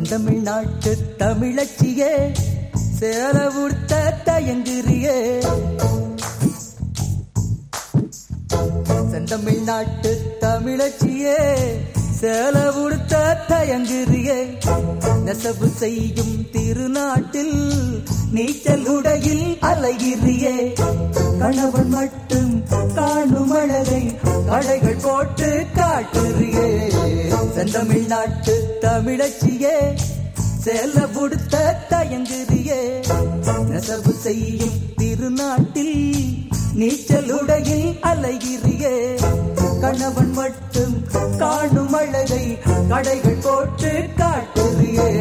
செந்தமிழ்நாட்டு தமிழச்சியே சேல உடுத்த தயங்குறியே செந்தமிழ்நாட்டு தமிழச்சியே சேல உடுத்த தயங்குறியே நெசவு செய்யும் திருநாட்டில் நீச்சல் உடையில் அலைகிறியே கணவன் மட்டும் காணும் அழகை கடைகள் போட்டு காட்டுறியே செந்தமிழ்நாட்டு தமிழச்சியே சேல உடுத்த தயங்குறியே நெசவு செய்யும் திருநாட்டில் நீச்சல் உடையில் அலைகிறியே கணவன் மட்டும் காணும் அழகை கடைகள் போட்டு காட்டுறியே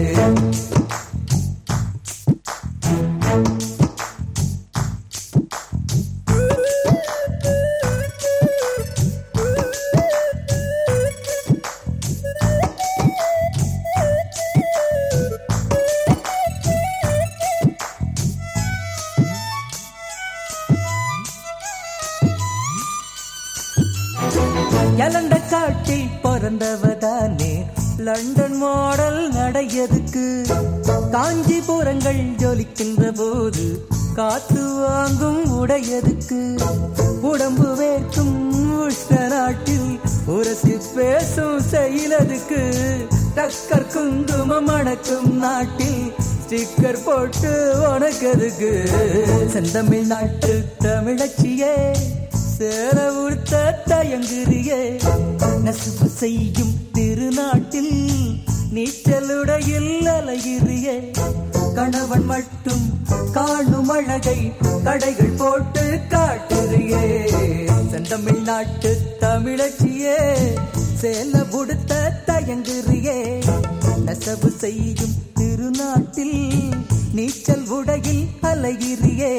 எலண்ட காட்டில் பிறந்தவதானே லண்டன் மாடல் நடையதுக்கு காஞ்சிபுரங்கள் ஜொலிக்கின்ற போது காத்து வாங்கும் உடையதுக்கு உடம்பு வேர்க்கும் உஷ்ண நாட்டில் உரசி பேசும் செயலதுக்கு டக்கர் குங்குமம் அணக்கும் நாட்டில் ஸ்டிக்கர் போட்டு உனக்கதுக்கு செந்தமிழ் நாட்டு தமிழச்சியே சேர உடுத்த தயங்குறியே நசுப்பு செய்யும் திருநாட்டில் நீச்சலுடையில் அலைகிறியே கணவன் மட்டும் காணும் அழகை கடைகள் போட்டு காட்டுறியே செந்தமிழ் நாட்டு தமிழச்சியே சேல உடுத்த தயங்குறியே நெசவு செய்யும் திருநாட்டில் நீச்சல் உடையில் அலைகிறியே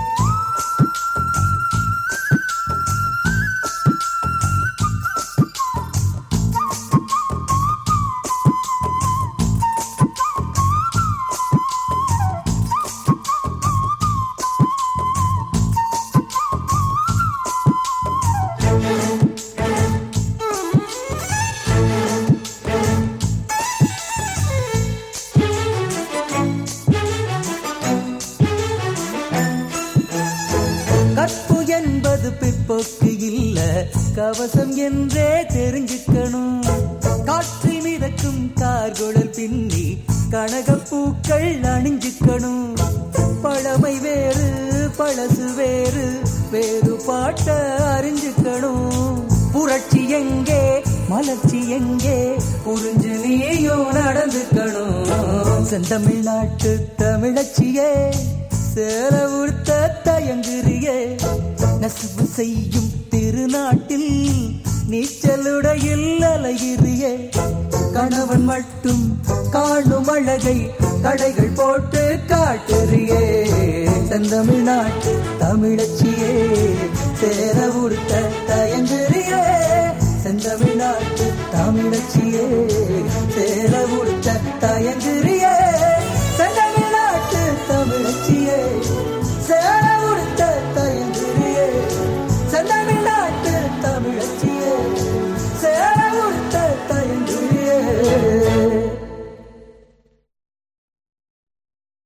கற்பு என்பது பிற்போக்கு இல்ல கவசம் என்றே தெரிஞ்சுக்கணும் காற்றில் மிதக்கும் கார்குழல் பின்னி கனகப்பூக்கள் அணிஞ்சுக்கணும் பழமை வேறு பழசு வேறு வேறு பாட்ட அறிஞ்சுக்கணும் புரட்சி எங்கே மலர்ச்சி எங்கே புரிஞ்சு நீயும் நடந்துக்கணும் செந்தமிழ்நாட்டு தமிழச்சியே சேர உடுத்த தயங்குறியே நசுவு செய்யும் திருநாட்டில் நீச்சலுடையில் அலைகிறியே கணவன் மட்டும் காணும் அழகை கடைகள் போட்டு காட்டுறியே செந்தமிழ்நாட்டு தமிழச்சியே சேர உடுத்த தயங்குறியே செந்தமிழ்நாட்டு தமிழச்சியே சேர உடுத்த தயங்குறியே